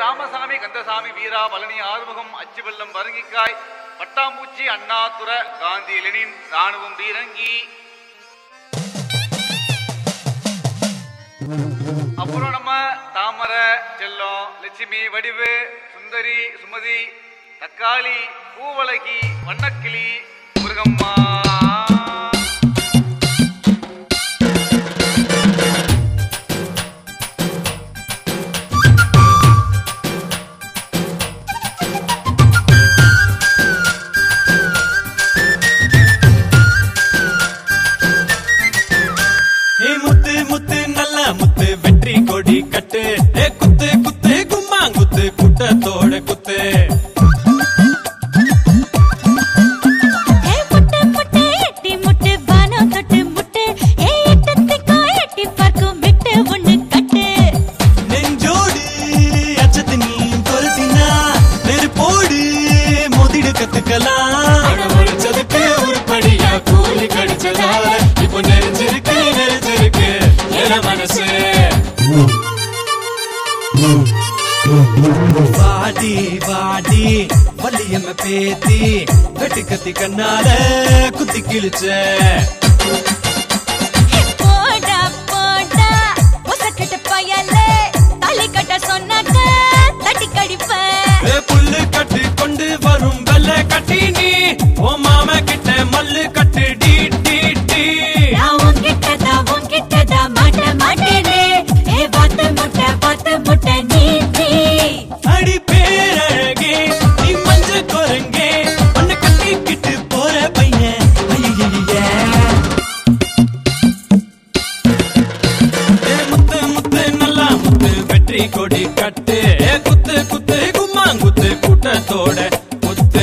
ராமசாமி கந்தசாமி வீரா பழனி ஆறுமுகம் அச்சு வெள்ளம் பரங்கிக்காய் பட்டாம்பூச்சி அண்ணாதுர காந்தி லெனின் ராணுவம் பீரங்கி அப்புறம் நம்ம தாமரை செல்லம் லட்சுமி வடிவு சுந்தரி சுமதி தக்காளி பூவழகி வண்ணக்கிளி முருகம்மா ஏ முத்து முத்து நல்ல முத்து வெற்றி கொடி கட்டு ஏ குத்து குத்து கும்மாங்குத்து குட்டத்தோட குத்து ஏ முட்டு முட்டு எட்டி முட்டு வானம் தொட்டு முட்டு ஏ எட்டத்துக்கோ எட்டி பார்க்கும் விட்டு ஒண்ணு கட்டு நெஞ்சோடு அச்சத்து நீ துரத்தினா நெருப்போடு மோதிடு கத்துக்கலாம் அடமழிச்சதுக்கு உருப்படியா கூலி கடிச்சதால இப்போ நெறிஞ்சிருக்கு நெறிஞ்சிருக்கு என மனசு வாடி வாடி வள்ளியம்ம பேத்தி வெட்டி கத்தி கண்ணால குத்தி கிழிச்ச போடா போடா உசக்கட்ட பயலே தாலி கட்ட சொன்னாக்க தட்டி கடிப்பேன் ஏ புல்லு கட்டு கொண்டு வரும் வெள்ள கட்டி நீ ஓ மாமா கிட்ட மல்லு கட்டு டி டி டி நான் உன்கிட்டதா உன்கிட்டதா மாட்ட மாட்டேனே ஏ பாத்து முட்டை பாத்து முட்டை நீ நீ அடி பேரழகே நீ மஞ்ச குரங்கே உன்னை கட்டிக்கிட்டு போற பையன் ஐயையே. ஏ முத்து முத்து நல்லா முத்து வெற்றி கொடி கட்டு ஏ குத்து குத்து கும்மாங்குத்து கூட்டத்தோட குத்து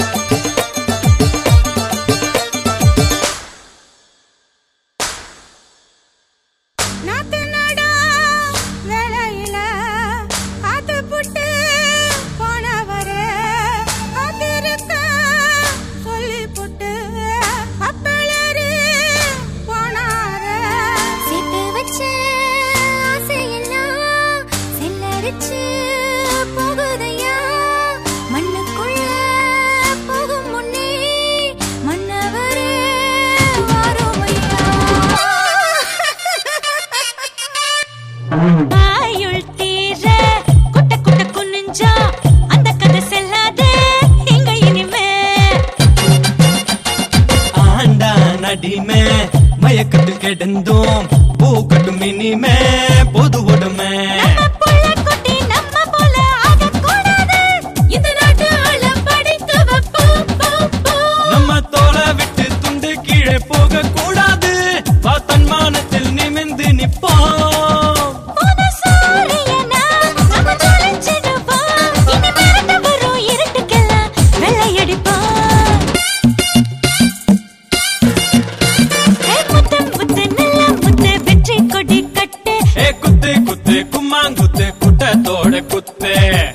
நாத்து நடா வேலையில காத்து புட்டு போனவரே காத்திருக்க சொல்லி புட்டு அப்பளரு போனாரே சேர்த்து வச்ச ஆசையெல்லாம் செல்லரிச்சு போகுதையா மண்ணுக்குள்ள போகும் முன்னே மன்னவரே வாரோமையா ஆயுள் தீர குட்ட குட்ட குனிஞ்சா அந்த கதை செல்லாதே எங்க இனிமே ஆண்டா நடிமே மயக்கத்தில் கிடந்தோம் பூக்கட்டும் இனிமே பொது உடமை நம்ம புள்ள குட்டி நம்ம போல ஆகக்கூடாது இந்த நாட்டு ஆள படித்து வைப்போ போ போ நம்ம தோலை விட்டு துண்டு கீழே போக கூடாது தன்மானத்தில் நிமிந்து நிப்போம் புதுசாலியனா நம்ம தொலைச்சிடுவோம் இனி மிரட்ட வரும் இருட்டுக்கெல்லாம் வெள்ளையடிப்போம் ஏ முத்து முத்து நல்ல முத்து வெற்றி கொடி கட்டு ஏ குத்து குத்து கும்மாங்குத்து குட்டத்தோட குத்து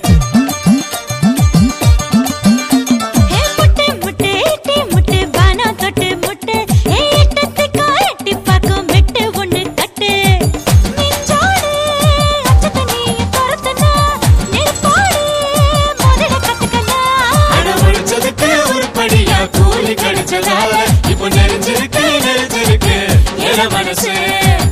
ஏ முட்டு முட்டு எட்டி முட்டு வானம் தொட்டு முட்டு ஏ எட்டத்துக்கோ எட்டி பார்க்கும் விட்டு ஒண்ணு கட்டு நெஞ்சோடு அச்சத்தை நீ துரத்துனா நெருப்போடு மோதிட கத்துக்கலாம் அடமழிச்சதுக்கு உருப்படியா கூலி கடிச்சதால இப்போ நெறிஞ்சிருக்கு நெறிஞ்சிருக்கு என மனசு